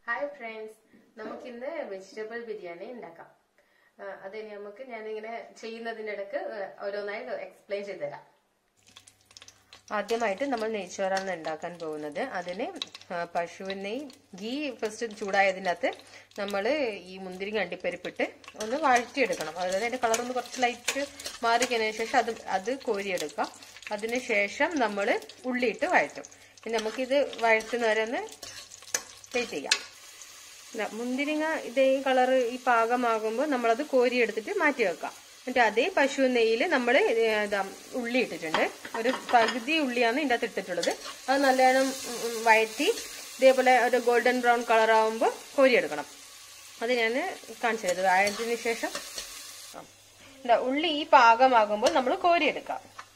Hi friends നമുക്കിന്ന് vegetable biryani ഉണ്ടാക്കാം ആ, അത് ഇനി നമുക്ക് ഞാനിങ്ങനെ ചെയ്യുന്നതിൻ്റെ ഇടയ്ക്ക് ഓരോന്നായി എക്സ്പ്ലെയിൻ ചെയ്ത് തരാം ആദ്യമായിട്ട് നമ്മൾ നെയ്ച്ചോറാണ് ഉണ്ടാക്കാൻ പോകുന്നത് അതിന് ആ, പശുവിൻ നെയ്യ് ഗീ ഫസ്റ്റ് ചൂടായതിനകത്ത് നമ്മൾ ഈ മുന്തിരി അണ്ടിപ്പരിപ്പിട്ട് ഒന്ന് വഴറ്റിയെടുക്കണം അതായത് അതിന്റെ കളർ ഒന്ന് കുറച്ച് ലൈറ്റ് മാറി കഴിഞ്ഞതിന് ശേഷം അത് അത് കോരിയെടുക്കാം അതിന് ശേഷം നമ്മൾ ഉള്ളിയിട്ട് വഴറ്റും ഇനി നമുക്കിത് വഴറ്റുന്ന വരെ ഒന്ന് വെയിറ്റ് ചെയ്യാം ഇതാ, മുന്തിരിങ്ങ ഇതേ കളർ ഈ പാകമാകുമ്പോൾ നമ്മളത് കോരിയെടുത്തിട്ട് മാറ്റി വെക്കാം എന്നിട്ട് അതേ പശു നെയ്യിൽ നമ്മൾ ഇതാ ഉള്ളി ഇട്ടിട്ടുണ്ട് ഒരു പകുതി ഉള്ളിയാണ് ഇതിൻ്റെ അകത്ത് ഇട്ടിട്ടുള്ളത് അത് നല്ലോണം ഉം, ഉം, വഴറ്റി ഇതേപോലെ ഒരു ഗോൾഡൻ ബ്രൗൺ കളർ ആകുമ്പോൾ കോരിയെടുക്കണം അത് ഞാൻ കാണിച്ചു തരുന്നത് ആയതിനു ശേഷം ആ. ഇതാ ഉള്ളി ഈ പാകമാകുമ്പോൾ നമ്മൾ കോരിയെടുക്കാം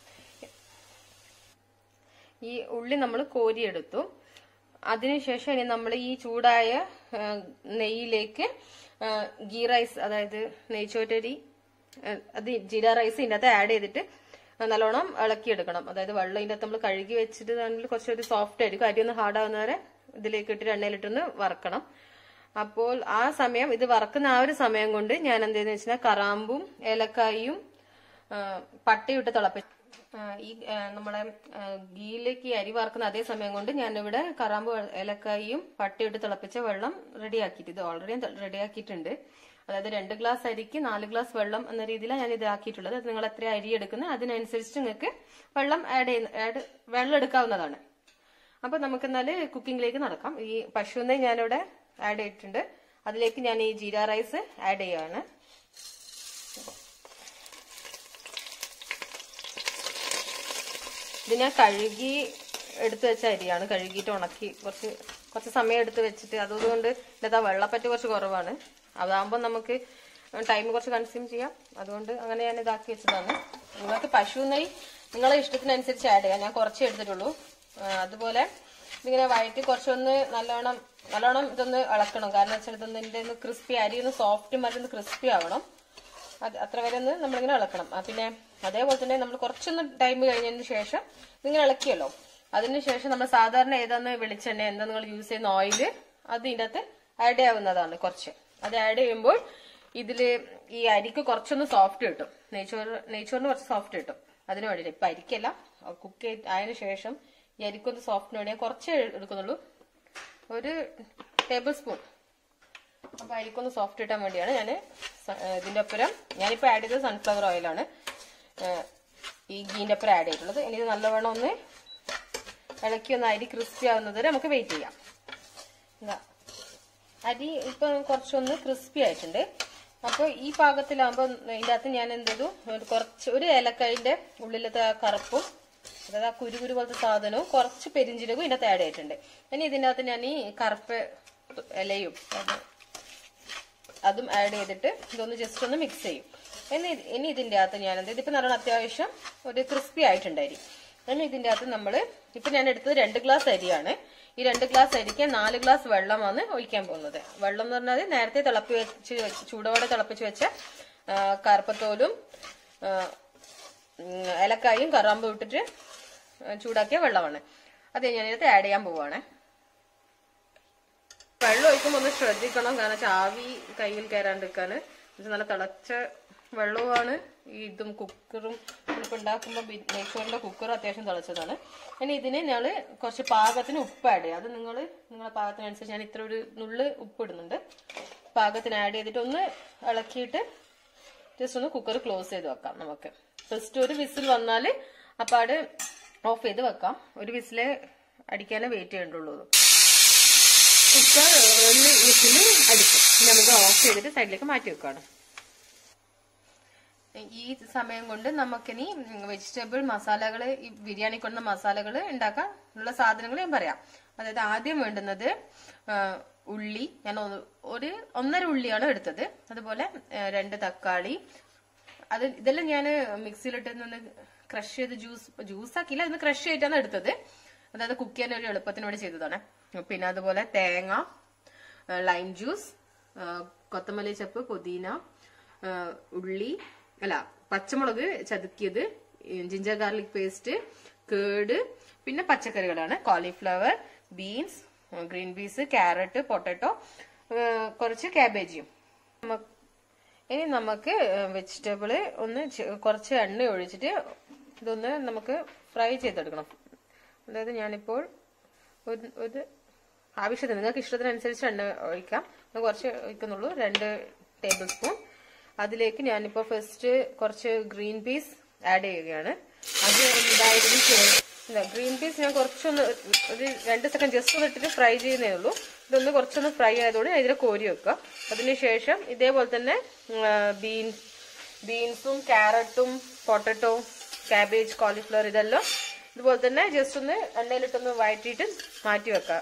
ഈ ഉള്ളി നമ്മൾ കോരിയെടുത്തു അതിനുശേഷം ഇനി നമ്മൾ ഈ ചൂടായ ആ, നെയ്യിലേക്ക് ആ, ഗീ റൈസ് അതായത് നെയ്ച്ചോറ്റരി ആ, അത് ജീര റൈസ് ഇതിൻ്റെ അകത്ത് ആഡ് ചെയ്തിട്ട് നല്ലോണം ഇളക്കിയെടുക്കണം അതായത് വെള്ളം ഇതിൻ്റെ അകത്ത് നമ്മൾ കഴുകി വെച്ചിട്ട് ആണെങ്കിൽ കുറച്ചൊരു സോഫ്റ്റ് ആയിരിക്കും അരി ഒന്ന് ഹാർഡ് ആവുന്നവരെ ഇതിലേക്ക് ഇട്ടിട്ട് എണ്ണയിലിട്ടൊന്ന് വറക്കണം അപ്പോൾ ആ സമയം ഇത് വറക്കുന്ന ആ ഒരു സമയം കൊണ്ട് ഞാൻ എന്തെന്ന് വെച്ചാൽ കറാമ്പും ഏലക്കായും ആ, പട്ടയിട്ട് തിളപ്പിച്ച് ആ, ഈ ആ, നമ്മളെ ആ, ഗീയിലേക്ക് ഈ അരി വറക്കുന്ന അതേ സമയം കൊണ്ട് ഞാനിവിടെ കറാമ്പ് വെ- ഏലക്കായും പട്ടയിട്ട് തിളപ്പിച്ച വെള്ളം റെഡിയാക്കിയിട്ട് ഇത് ഓൾറെഡി റെഡിയാക്കിയിട്ടുണ്ട് അതായത് രണ്ട് ഗ്ലാസ് അരിക്ക് നാല് ഗ്ലാസ് വെള്ളം എന്ന രീതിയിലാണ് ഞാൻ ഇത് ആക്കിയിട്ടുള്ളത് അത് നിങ്ങൾ എത്ര അരി എടുക്കുന്നത് അതിനനുസരിച്ച് നിങ്ങൾക്ക് വെള്ളം ആഡ് ചെയ്യുന്ന ആഡ് വെള്ളം എടുക്കാവുന്നതാണ് അപ്പൊ നമുക്ക് എന്നാൽ കുക്കിങ്ങിലേക്ക് നടക്കാം ഈ പശുവിനെ ഞാനിവിടെ ആഡ് ചെയ്തിട്ടുണ്ട് അതിലേക്ക് ഞാൻ ഈ ജീര റൈസ് ആഡ് ചെയ്യുകയാണ് ഇത് ഞാൻ കഴുകി എടുത്തു വെച്ച അരിയാണ് കഴുകിയിട്ട് ഉണക്കി കുറച്ച് കുറച്ച് സമയം എടുത്ത് വെച്ചിട്ട് അതുകൊണ്ട് ഇതിനകത്ത് ആ വെള്ളപ്പറ്റ് കുറച്ച് കുറവാണ് അതാകുമ്പോൾ നമുക്ക് ടൈം കുറച്ച് കൺസ്യൂം ചെയ്യാം അതുകൊണ്ട് അങ്ങനെ ഞാൻ ഇതാക്കി വെച്ചതാണ് നിങ്ങൾക്ക് പശു നെയ് നിങ്ങളെ ഇഷ്ടത്തിനനുസരിച്ച് ആഡ് ചെയ്യാം ഞാൻ കുറച്ചേ എടുത്തിട്ടുള്ളൂ ആ, അതുപോലെ ഇതിങ്ങനെ വഴറ്റി കുറച്ചൊന്ന് നല്ലോണം നല്ലോണം ഇതൊന്ന് ഇളക്കണം കാരണം വെച്ചാൽ ഇതൊന്ന് ഇതിന്റെ ഒന്ന് ക്രിസ്പി അരി ഒന്ന് സോഫ്റ്റ് മറ്റൊന്ന് ക്രിസ്പി ആവണം അത് അത്ര വരെ ഒന്ന് നമ്മളിങ്ങനെ ഇളക്കണം ആ, പിന്നെ അതേപോലെ തന്നെ നമ്മൾ കുറച്ചൊന്ന് ടൈം കഴിഞ്ഞതിന് ശേഷം ഇതിങ്ങനെ ഇളക്കിയല്ലോ അതിന് ശേഷം നമ്മൾ സാധാരണ ഏതാന്ന് വെളിച്ചെണ്ണ എന്താ നിങ്ങൾ യൂസ് ചെയ്യുന്ന ഓയില് അത് ഇതിൻ്റെ അകത്ത് ആഡ് ചെയ്യാവുന്നതാണ് കുറച്ച് അത് ആഡ് ചെയ്യുമ്പോൾ ഇതില് ഈ അരിക്ക് കുറച്ചൊന്ന് സോഫ്റ്റ് കിട്ടും നെയ്ച്ചോറ് നെയ്ച്ചോറിന് കുറച്ച് സോഫ്റ്റ് കിട്ടും അതിന് വേണ്ടിയിട്ട് ഇപ്പൊ അരിക്കല്ല കുക്ക് ആയതിനു ശേഷം ഈ അരിക്കൊന്ന് സോഫ്റ്റിന് വേണ്ടി ഞാൻ കുറച്ചേ എടുക്കുന്നുള്ളൂ ഒരു ടേബിൾ സ്പൂൺ അപ്പൊ അരിക്കൊന്ന് സോഫ്റ്റ് കിട്ടാൻ വേണ്ടിയാണ് ഞാൻ ഇതിന്റെ ഒപ്പരം ഞാനിപ്പോ ആഡ് ചെയ്തത് സൺഫ്ലവർ ഓയിലാണ് ഏഹ് ഈ ഗീന്റെ ഒപ്പരം ആഡ് ചെയ്തിട്ടുള്ളത് ഇനി ഇത് നല്ലവണ്ണം ഒന്ന് ഇളക്കി ഒന്ന് അരി ക്രിസ്പി ആവുന്നത് വരെ നമുക്ക് വെയിറ്റ് ചെയ്യാം ഇതാ. അരി ഇപ്പൊ കുറച്ചൊന്ന് ക്രിസ്പി ആയിട്ടുണ്ട് അപ്പൊ ഈ പാകത്തിലാകുമ്പോൾ ഇതിന്റെ അകത്ത് ഞാൻ എന്ത് ചെയ്തു ഒരു കുറച്ച് ഒരു ഏലക്കായിന്റെ ഉള്ളിലത്തെ ആ കറുപ്പും അതായത് ആ കുരുകുരു പോലത്തെ സാധനവും കുറച്ച് പെരിഞ്ചീരകവും ഇതിന്റെ അകത്ത് ആഡ് ചെയ്തിട്ടുണ്ട് ഇനി ഇതിന്റെ അകത്ത് ഞാൻ ഈ കറുപ്പ് ഇലയും അത് അതും ആഡ് ചെയ്തിട്ട് ഇതൊന്ന് ജസ്റ്റ് ഒന്ന് മിക്സ് ചെയ്യും ഇനി ഇത്- ഇനി ഇതിന്റെ അകത്ത് ഞാൻ എന്ത് ഇതിപ്പോ നല്ലോണം അത്യാവശ്യം ഒരു ക്രിസ്പി ആയിട്ടുണ്ടായിരിക്കും ഇനി ഇതിന്റെ അകത്ത് നമ്മള് ഇപ്പൊ ഞാൻ എടുത്തത് രണ്ട് ഗ്ലാസ് അരിയാണ് ഈ രണ്ട് ഗ്ലാസ് അരിക്ക് നാല് ഗ്ലാസ് വെള്ളമാണ് ഒഴിക്കാൻ പോകുന്നത് വെള്ളം എന്ന് പറഞ്ഞാൽ നേരത്തെ തിളപ്പി വെച്ച് വെച്ച് ചൂടോടെ തിളപ്പിച്ച് വെച്ച ആ, കറുപ്പത്തോലും ആ, ഉം, ഏലക്കായും കറാമ്പും ഇട്ടിട്ട് ചൂടാക്കിയ വെള്ളമാണ് അത് ഞാൻ ഇതിനകത്ത് ആഡ് ചെയ്യാൻ പോവാണ് വെള്ളം ഒഴിക്കുമ്പോൾ ഒന്ന് ശ്രദ്ധിക്കണം കാരണം വെച്ചാൽ ആവി കയ്യിൽ കയറാണ്ടിരിക്കാന് ഇത് നല്ല തിളച്ച വെള്ളവുമാണ് ഈ ഇതും കുക്കറും ഇപ്പൊ ഉണ്ടാക്കുമ്പോൾ നെയ്ച്ചോറിന്റെ കുക്കറും അത്യാവശ്യം തിളച്ചതാണ് ഇനി ഇതിന് ഞങ്ങള് കുറച്ച് പാകത്തിന് ഉപ്പ് ആഡ് ചെയ്യാം അത് നിങ്ങൾ നിങ്ങളെ പാകത്തിനനുസരിച്ച് ഞാൻ ഇത്ര ഒരു നുള്ള് ഉപ്പ് ഇടുന്നുണ്ട് പാകത്തിന് ആഡ് ചെയ്തിട്ട് ഒന്ന് ഇളക്കിയിട്ട് ജസ്റ്റ് ഒന്ന് കുക്കർ ക്ലോസ് ചെയ്ത് വെക്കാം നമുക്ക് ജസ്റ്റ് ഒരു വിസിൽ വന്നാൽ അപ്പാട് ഓഫ് ചെയ്ത് വെക്കാം ഒരു വിസിലെ അടിക്കാനേ വെയിറ്റ് ചെയ്യേണ്ടുള്ളൂ കുക്കർ ഒന്ന് വിസിൽ അടിക്കും ഇനി നമുക്ക് ഓഫ് ചെയ്തിട്ട് സൈഡിലേക്ക് മാറ്റി വെക്കാണ് ഈ സമയം കൊണ്ട് നമുക്കിനി വെജിറ്റബിൾ മസാലകൾ ഈ ബിരിയാണി കൊണ്ടുന്ന മസാലകൾ ഉണ്ടാക്കാൻ ഉള്ള സാധനങ്ങൾ ഞാൻ പറയാം അതായത് ആദ്യം വേണ്ടുന്നത് ആ, ഉള്ളി ഞാൻ ഒന്ന് ഒരു ഒന്നര ഉള്ളിയാണ് എടുത്തത് അതുപോലെ ആ, രണ്ട് തക്കാളി അത് ഇതെല്ലാം ഞാൻ മിക്സിയിലിട്ട് നിന്ന് ക്രഷ് ചെയ്ത് ജ്യൂസ് ജ്യൂസ് ആക്കിയില്ല ഇന്ന് ക്രഷ് ചെയ്തിട്ടാണ് എടുത്തത് അതായത് കുക്ക് ചെയ്യാൻ ഒരു എളുപ്പത്തിന് വേണ്ടി ചെയ്തതാണ് പിന്നെ അതുപോലെ തേങ്ങ ആ, ലൈം ജ്യൂസ് ആ, കൊത്തമല്ലി ചപ്പ് പുതിന ആ, ഉള്ളി അല്ല പച്ചമുളക് ചതുക്കിയത് ജിഞ്ചർ ഗാർലിക് പേസ്റ്റ് കേട് പിന്നെ പച്ചക്കറികളാണ് cauliflower beans green peas carrot potato കുറച്ച് ക്യാബേജിയും നമ്മ- ഇനി നമുക്ക് വെജിറ്റബിള് ഒന്ന് ചെ- കുറച്ച് എണ്ണ ഒഴിച്ചിട്ട് ഇതൊന്ന് നമുക്ക് ഫ്രൈ ചെയ്തെടുക്കണം അതായത് ഞാനിപ്പോൾ ഒരു ഒരു ആവശ്യത്തിന് നിങ്ങൾക്ക് ഇഷ്ടത്തിനനുസരിച്ച് എണ്ണ ഒഴിക്കാം ഞാൻ കുറച്ച് ഒഴിക്കുന്നുള്ളൂ രണ്ട് ടേബിൾ സ്പൂൺ അതിലേക്ക് ഞാനിപ്പോൾ ഫസ്റ്റ് കുറച്ച് ഗ്രീൻ പീസ് ആഡ് ചെയ്യുകയാണ് അത് ഇതായതിനു ശേഷം ഇല്ല ഗ്രീൻ പീസ് ഞാൻ കുറച്ചൊന്ന് ഒരു രണ്ട് സെക്കൻഡ് ജസ്റ്റ് ഒന്ന് ഇട്ടിട്ട് ഫ്രൈ ചെയ്യുന്നേ ഉള്ളൂ ഇതൊന്ന് കുറച്ചൊന്ന് ഫ്രൈ ആയതോടെ ഇതിൽ കോരി വെക്കുക അതിനുശേഷം ഇതേപോലെ തന്നെ ബീൻസ് ബീൻസും ക്യാരറ്റും പൊട്ടറ്റോ കാബേജ് കോളിഫ്ലവർ ഇതെല്ലാം ഇതുപോലെ തന്നെ ജസ്റ്റ് ഒന്ന് എണ്ണയിലിട്ടൊന്ന് വഴറ്റിയിട്ട് മാറ്റി വെക്കാം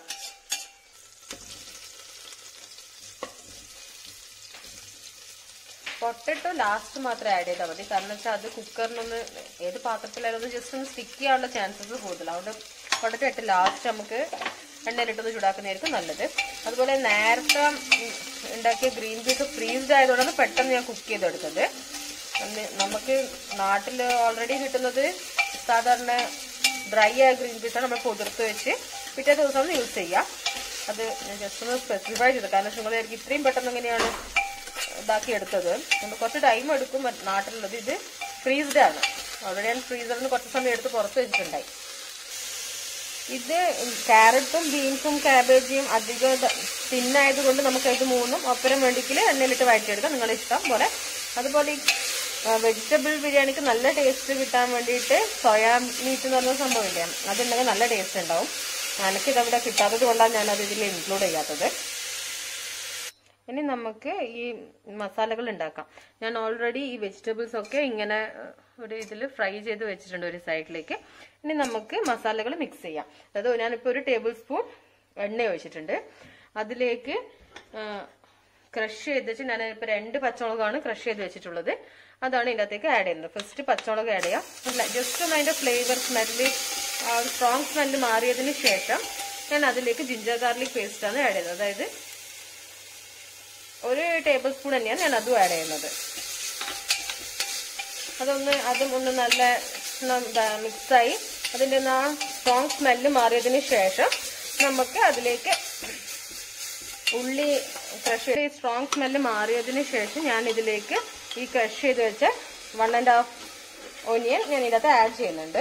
പൊട്ടറ്റോ ലാസ്റ്റ് മാത്രം ആഡ് ചെയ്താൽ മതി കാരണം വെച്ചാൽ അത് കുക്കറിനൊന്ന് ഏത് പാത്രത്തിലായാലും ഒന്ന് ജസ്റ്റ് ഒന്ന് സ്റ്റിക്ക് ചെയ്യാനുള്ള ചാൻസസ് കൂടുതൽ അതുകൊണ്ട് പൊട്ടറ്റോ ഇട്ട് ലാസ്റ്റ് നമുക്ക് എണ്ണയിലിട്ടൊന്ന് ചൂടാക്കുന്നതായിരിക്കും നല്ലത് അതുപോലെ നേരത്തെ ഉം, ഉണ്ടാക്കിയ ഗ്രീൻ പീസ് ഫ്രീസ്ഡ് ആയതുകൊണ്ടാണ് പെട്ടെന്ന് ഞാൻ കുക്ക് ചെയ്തെടുത്തത് അന്ന് നമുക്ക് നാട്ടിൽ ഓൾറെഡി കിട്ടുന്നത് സാധാരണ ഡ്രൈ ആയ ഗ്രീൻ പീസാണ് നമ്മൾ കുതിർത്ത് വെച്ച് പിറ്റേ ദിവസം ഒന്ന് യൂസ് ചെയ്യാം അത് ഞാൻ ജസ്റ്റ് ഒന്ന് സ്പെസിഫൈ ചെയ്തു കാരണം നിങ്ങൾ വിചാരിക്കും ഇത്രയും പെട്ടെന്ന് എങ്ങനെയാണ് ഇതാക്കി എടുത്തത് നമുക്ക് കുറച്ച് ടൈം എടുക്കും മറ്റ് നാട്ടിലുള്ളത് ഇത് ഫ്രീസ്ഡ് ആണ് ഓൾറെഡി ഞാൻ ഫ്രീസറിൽ നിന്ന് കുറച്ച് സമയം എടുത്ത് പുറത്ത് വെച്ചിട്ടുണ്ടായി ഇത് ക്യാരറ്റും ബീൻസും കാബേജിയും അധികം തിന്നായത് കൊണ്ട് നമുക്ക് ഇത് മൂന്നും ഒപ്പരം വേണ്ടിക്കിൽ എണ്ണയിലിട്ട് വഴറ്റിയെടുക്കാം നിങ്ങളുടെ ഇഷ്ടം പോലെ അതുപോലെ ഈ വെജിറ്റബിൾ ബിരിയാണിക്ക് നല്ല ടേസ്റ്റ് കിട്ടാൻ വേണ്ടിയിട്ട് സോയാ മീറ്റ് എന്ന് പറഞ്ഞ സംഭവമില്ലേ അതുണ്ടെങ്കിൽ നല്ല ടേസ്റ്റ് ഉണ്ടാവും എനിക്കിതവിടെ കിട്ടാത്തത് കൊണ്ടാണ് ഞാനത് ഇതിൽ ഇൻക്ലൂഡ് ചെയ്യാത്തത് ഇനി നമുക്ക് ഈ മസാലകൾ ഉണ്ടാക്കാം ഞാൻ ഓൾറെഡി ഈ വെജിറ്റബിൾസ് ഒക്കെ ഇങ്ങനെ ഏഹ്, ഒരു ഇതിൽ ഫ്രൈ ചെയ്ത് വെച്ചിട്ടുണ്ട് ഒരു സൈഡിലേക്ക് ഇനി നമുക്ക് മസാലകൾ മിക്സ് ചെയ്യാം അതായത് ഞാനിപ്പോൾ ഒരു ടേബിൾ സ്പൂൺ എണ്ണ ഒഴിച്ചിട്ടുണ്ട് അതിലേക്ക് ക്രഷ് ചെയ്ത് വെച്ച് ഞാൻ ഇപ്പോൾ രണ്ട് പച്ചമുളകാണ് ക്രഷ് ചെയ്ത് വെച്ചിട്ടുള്ളത് അതാണ് ഇതിനകത്തേക്ക് ആഡ് ചെയ്യുന്നത് ഫസ്റ്റ് പച്ചമുളക് ആഡ് ചെയ്യാം ജസ്റ്റ് ഒന്ന് അതിന്റെ ഫ്ലേവർ സ്മെല്ല് ആ ഒരു സ്ട്രോങ് സ്മെല്ല് മാറിയതിന് ശേഷം ഞാൻ അതിലേക്ക് ജിഞ്ചർ ഗാർലിക് പേസ്റ്റ് ആണ് ആഡ് ചെയ്യുന്നത് അതായത് ഒരു ടേബിൾ സ്പൂൺ തന്നെയാണ് ഞാൻ അതും ആഡ് ചെയ്യുന്നത് അതൊന്ന് അതും ഒന്ന് നല്ല മിക്സായി അതിൻ്റെ ആ സ്ട്രോങ് സ്മെല്ല് മാറിയതിന് ശേഷം നമുക്ക് അതിലേക്ക് ഉള്ളി ക്രഷ് ചെയ്ത് സ്ട്രോങ് സ്മെല്ല് മാറിയതിന് ശേഷം ഞാൻ ഇതിലേക്ക് ഈ ക്രഷ് ചെയ്ത് വെച്ച വൺ ആൻഡ് ഹാഫ് ഒനിയൻ ഞാൻ ഇതിനകത്ത് ആഡ് ചെയ്യുന്നുണ്ട്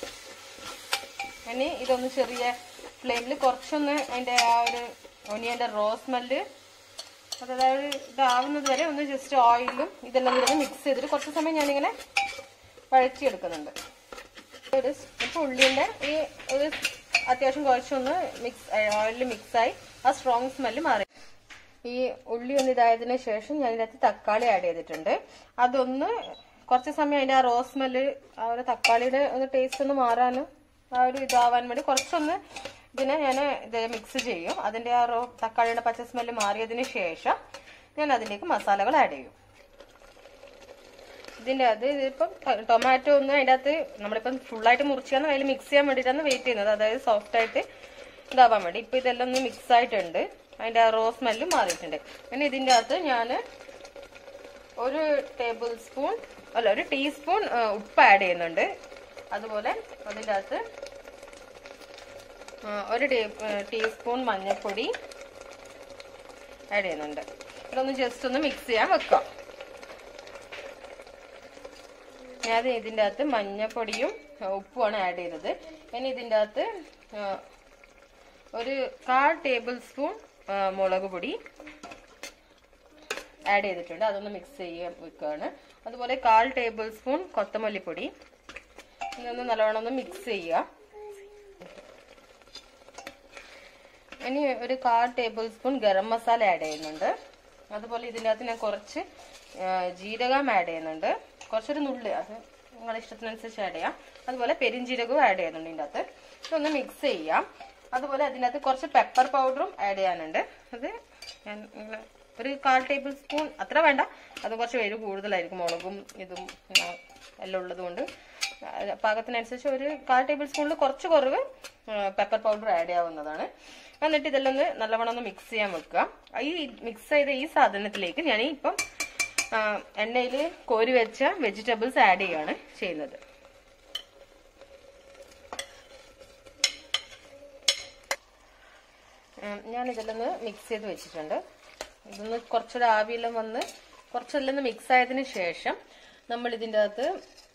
ഇനി ഇതൊന്ന് ചെറിയ ഫ്ലെയിമിൽ കുറച്ചൊന്ന് അതിൻ്റെ ആ ഒരു ഒനിയൻ്റെ റോ സ്മെല്ല് അതായത് ഇതാവുന്നത് വരെ ഒന്ന് ജസ്റ്റ് ഓയിലും ഇതെല്ലാം കൂടി ഒന്ന് മിക്സ് ചെയ്തിട്ട് കുറച്ച് സമയം ഞാനിങ്ങനെ വഴറ്റിയെടുക്കുന്നുണ്ട് ഒരു ഇപ്പോൾ ഉള്ളിൻ്റെ ഈ ഒരു അത്യാവശ്യം കുറച്ചൊന്ന് മിക്സ് ഓയിലിൽ മിക്സായി ആ സ്ട്രോങ് സ്മെല്ല് മാറി ഈ ഉള്ളി ഒന്ന് ഇതായതിനു ശേഷം ഞാൻ ഇതിനകത്ത് തക്കാളി ആഡ് ചെയ്തിട്ടുണ്ട് അതൊന്ന് കുറച്ച് സമയം അതിന്റെ ആ റോ സ്മെല്ല് ആ ഒരു തക്കാളിയുടെ ഒന്ന് ടേസ്റ്റ് ഒന്ന് മാറാനും ആ ഒരു ഇതാവാൻ വേണ്ടി കുറച്ചൊന്ന് ഇതിനെ ഞാൻ ഇത് മിക്സ് ചെയ്യും അതിന്റെ ആ റോ തക്കാളിയുടെ പച്ച സ്മെല്ല് മാറിയതിന് ശേഷം ഞാൻ അതിലേക്ക് മസാലകൾ ആഡ് ചെയ്യും ഇതിന്റെ അത് ഇതിപ്പം ടൊമാറ്റോ ഒന്ന് അതിന്റെ അകത്ത് നമ്മളിപ്പം ഫുള്ളായിട്ട് മുറിച്ചാന്ന് അതിൽ മിക്സ് ചെയ്യാൻ വേണ്ടിയിട്ടാണ് വെയിറ്റ് ചെയ്യുന്നത് അതായത് സോഫ്റ്റ് ആയിട്ട് ഇതാവാൻ വേണ്ടി ഇപ്പൊ ഇതെല്ലാം ഒന്ന് മിക്സ് ആയിട്ടുണ്ട് അതിന്റെ ആ റോ സ്മെല്ല് മാറിയിട്ടുണ്ട് പിന്നെ ഇതിന്റെ അകത്ത് ഞാൻ ഒരു ടേബിൾ സ്പൂൺ അല്ല ഒരു ടീസ്പൂൺ ഉപ്പ് ആഡ് ചെയ്യുന്നുണ്ട് അതുപോലെ അതിൻ്റെ അകത്ത് ആ, ഒരു ടീസ്പൂൺ മഞ്ഞൾപ്പൊടി ആഡ് ചെയ്യുന്നുണ്ട് ഇതൊന്ന് ജസ്റ്റ് ഒന്ന് മിക്സ് ചെയ്യാൻ വെക്കാം ഞാൻ ഇതിൻ്റെ അകത്ത് മഞ്ഞൾപ്പൊടിയും ആ, ഉപ്പുമാണ് ആഡ് ചെയ്തത് ഇനി ഇതിൻ്റെ അകത്ത് ആ, ഒരു കാൽ ടേബിൾ സ്പൂൺ ആ, മുളക് പൊടി ആഡ് ചെയ്തിട്ടുണ്ട് അതൊന്ന് മിക്സ് ചെയ്യാൻ വെക്കുകയാണ് അതുപോലെ കാൽ ടേബിൾ സ്പൂൺ കൊത്തമല്ലിപ്പൊടി ഇതൊന്ന് നല്ലവണ്ണം ഒന്ന് മിക്സ് ചെയ്യുക ഇനി ഒരു കാൽ tablespoon garam masala add ചെയ്യുന്നുണ്ട് അതുപോലെ ഇതിനകത്ത് ഞാൻ കുറച്ച് ആ, ജീരകം ആഡ് ചെയ്യുന്നുണ്ട് കുറച്ചൊരു നുള്ള് അത് നിങ്ങളുടെ ഇഷ്ടത്തിനനുസരിച്ച് ആഡ് ചെയ്യാം അതുപോലെ പെരിഞ്ജീരകവും ആഡ് ചെയ്യുന്നുണ്ട് ഇതിൻ്റെ അകത്ത് ഇതൊന്ന് മിക്സ് ചെയ്യാം അതുപോലെ അതിനകത്ത് കുറച്ച് പെപ്പർ പൗഡറും ആഡ് ചെയ്യാനുണ്ട് അത് ഞാൻ ഇങ്ങനെ ഒരു കാൽ ടേബിൾ സ്പൂൺ അത്ര വേണ്ട അത് കുറച്ച് എരിവ് കൂടുതലായിരിക്കും മുളകും ഇതും ആ, എല്ലാം ഉള്ളത് കൊണ്ട് പാകത്തിനനുസരിച്ച് ഒരു കാൽ ടേബിൾ സ്പൂണിൽ കുറച്ച് കുറവ് പെപ്പർ പൗഡർ ആഡ് ചെയ്യാവുന്നതാണ് എന്നിട്ട് ഇതെല്ലാം ഒന്ന് നല്ലവണ്ണം ഒന്ന് മിക്സ് ചെയ്യാൻ വെക്കുക ഈ മിക്സ് ചെയ്ത ഈ സാധനത്തിലേക്ക് ഞാൻ ഇപ്പം എണ്ണയിൽ കോരി വെച്ച വെജിറ്റബിൾസ് ആഡ് ചെയ്യുകയാണ് ചെയ്യുന്നത് ഉം, ഞാൻ ഇതിലൊന്ന് മിക്സ് ചെയ്ത് വെച്ചിട്ടുണ്ട് ഇതൊന്ന് കുറച്ചൊരു ആവിയെല്ലാം വന്ന് കുറച്ചെല്ലാം ഒന്ന് മിക്സ് ആയതിനു ശേഷം നമ്മൾ ഇതിൻ്റെ അകത്ത്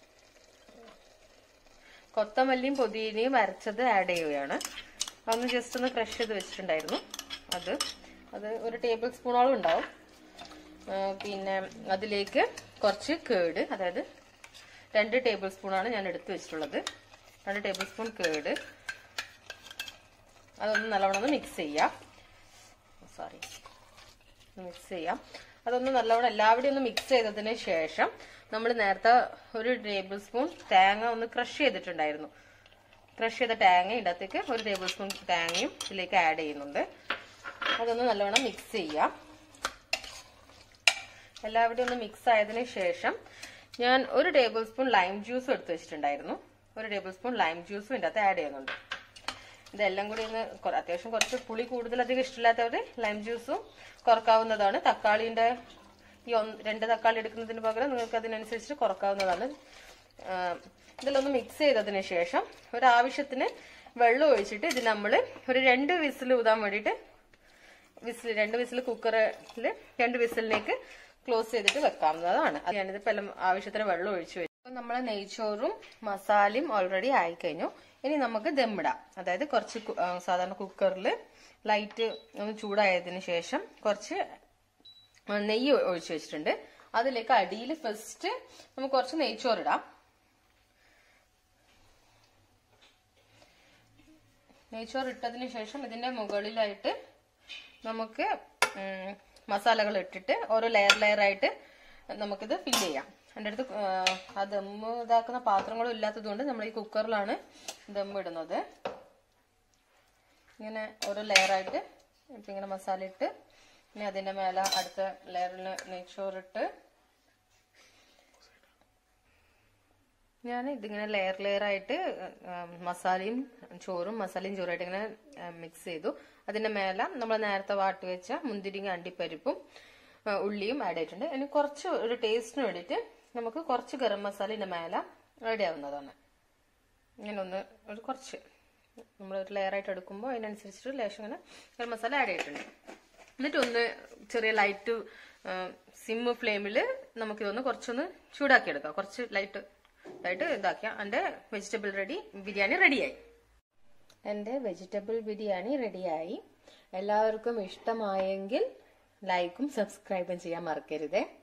കൊത്തമല്ലിയും പുതിനയും അരച്ചത് ആഡ് ചെയ്യുകയാണ് അതൊന്ന് ജസ്റ്റ് ഒന്ന് ക്രഷ് ചെയ്ത് വെച്ചിട്ടുണ്ടായിരുന്നു അത് അത് ഒരു ടേബിൾ സ്പൂണോളം ഉണ്ടാവും ആ, പിന്നെ അതിലേക്ക് കുറച്ച് കേട് അതായത് രണ്ട് ടേബിൾ സ്പൂണാണ് ഞാൻ എടുത്തു വെച്ചിട്ടുള്ളത് രണ്ട് ടേബിൾ സ്പൂൺ കേട് അതൊന്ന് നല്ലവണ്ണം ഒന്ന് മിക്സ് ചെയ്യാം സോറി മിക്സ് ചെയ്യാം അതൊന്ന് നല്ലവണ്ണം എല്ലാവിടെയും ഒന്ന് മിക്സ് ചെയ്തതിന് ശേഷം നമ്മൾ നേരത്തെ ഒരു ടേബിൾ സ്പൂൺ തേങ്ങ ഒന്ന് ക്രഷ് ചെയ്തിട്ടുണ്ടായിരുന്നു ക്രഷ് ചെയ്ത തേങ്ങ ഇടത്തേക്ക് ഒരു ടേബിൾ സ്പൂൺ തേങ്ങയും ഇതിലേക്ക് ആഡ് ചെയ്യുന്നുണ്ട് അതൊന്ന് നല്ലവണ്ണം മിക്സ് ചെയ്യാം എല്ലാവിടെയും ഒന്ന് മിക്സ് ആയതിനു ശേഷം ഞാൻ ഒരു ടേബിൾ സ്പൂൺ ലൈം ജ്യൂസ് എടുത്ത് വെച്ചിട്ടുണ്ടായിരുന്നു ഒരു ടേബിൾ സ്പൂൺ ലൈം ജ്യൂസും ഇതിൻ്റെ അകത്ത് ആഡ് ചെയ്യുന്നുണ്ട് ഇതെല്ലാം കൂടി ഒന്ന് കൊ- അത്യാവശ്യം കുറച്ച് പുളി കൂടുതൽ അധികം ഇഷ്ടമില്ലാത്തവർ ലൈം ജ്യൂസും കുറക്കാവുന്നതാണ് തക്കാളിന്റെ ഈ ഒന്ന് രണ്ട് തക്കാളി എടുക്കുന്നതിന് പകരം നിങ്ങൾക്ക് അതിനനുസരിച്ച് കുറക്കാവുന്നതാണ് ആ, ഇതിലൊന്ന് മിക്സ് ചെയ്തതിന് ശേഷം ഒരാവശ്യത്തിന് വെള്ളം ഒഴിച്ചിട്ട് ഇത് നമ്മൾ ഒരു രണ്ട് വിസിൽ ഊതാൻ വേണ്ടിയിട്ട് വിസിൽ രണ്ട് വിസിൽ കുക്കറിൽ രണ്ട് വിസിലിലേക്ക് ക്ലോസ് ചെയ്തിട്ട് വെക്കാവുന്നതാണ് അത് ഞാനിതിപ്പോ എല്ലാം ആവശ്യത്തിന് വെള്ളം ഒഴിച്ചു വെച്ചു അപ്പൊ നമ്മളെ നെയ്ച്ചോറും മസാലയും ഓൾറെഡി ആയിക്കഴിഞ്ഞു ഇനി നമുക്ക് ദമ്മിടാം അതായത് കുറച്ച് കു- ആ, സാധാരണ കുക്കറിൽ ലൈറ്റ് ഒന്ന് ചൂടായതിനു ശേഷം കുറച്ച് ആ, നെയ്യ് ഒഴിച്ചു വെച്ചിട്ടുണ്ട് അതിലേക്ക് അടിയിൽ ഫസ്റ്റ് നമുക്ക് കുറച്ച് നെയ്ച്ചോറിടാം നെയ്ച്ചോറ് ഇട്ടതിന് ശേഷം ഇതിന്റെ മുകളിലായിട്ട് നമുക്ക് ഉം, മസാലകൾ ഇട്ടിട്ട് ഓരോ ലെയർ ലെയർ ആയിട്ട് നമുക്കിത് ഫില്ല് ചെയ്യാം എൻ്റെ അടുത്ത് ആ, ആ ദമ്മ് ഇതാക്കുന്ന പാത്രങ്ങളും ഇല്ലാത്തത് കൊണ്ട് നമ്മൾ ഈ കുക്കറിലാണ് ദമ്മ് ഇടുന്നത് ഇങ്ങനെ ഓരോ ലെയർ ആയിട്ട് ഇപ്പൊ ഇങ്ങനെ മസാല ഇട്ട് ഇനി അതിന്റെ മേലെ അടുത്ത ലെയറിൽ നെയ്ച്ചോറിട്ട് ഞാൻ ഇതിങ്ങനെ ലെയർ ലെയർ ആയിട്ട് ആ, മസാലയും ചോറും മസാലയും ചോറായിട്ട് ഇങ്ങനെ മിക്സ് ചെയ്തു അതിന്റെ മേലെ നമ്മൾ നേരത്തെ വാട്ടി വെച്ച മുന്തിരിങ്ങ അണ്ടിപ്പരിപ്പും ആ, ഉള്ളിയും ആഡ് ചെയ്തിട്ടുണ്ട് ഇനി കുറച്ച് ഒരു ടേസ്റ്റിന് വേണ്ടിയിട്ട് നമുക്ക് കുറച്ച് ഗരം മസാല ഇതിന്റെ മേലെ റെഡി ആവുന്നതാണ് ഇങ്ങനെ ഒന്ന് ഒരു കുറച്ച് നമ്മൾ ഒരു ലെയർ ആയിട്ട് എടുക്കുമ്പോൾ അതിനനുസരിച്ചിട്ട് ലേശം ഇങ്ങനെ ഗരം മസാല ആഡ് ചെയ്തിട്ടുണ്ട് എന്നിട്ട് ഒന്ന് ചെറിയ ലൈറ്റ് സിമ്മ് ഫ്ലെയിമിൽ നമുക്കിതൊന്ന് കുറച്ചൊന്ന് ചൂടാക്കി എടുക്കാം കുറച്ച് ലൈറ്റ് ആയിട്ട് ഇതാക്കിയാൽ എൻ്റെ വെജിറ്റബിൾ റെഡി ബിരിയാണി റെഡിയായി എൻ്റെ വെജിറ്റബിൾ ബിരിയാണി റെഡിയായി എല്ലാവർക്കും ഇഷ്ടമായെങ്കിൽ ലൈക്കും സബ്സ്ക്രൈബും ചെയ്യാൻ മറക്കരുതേ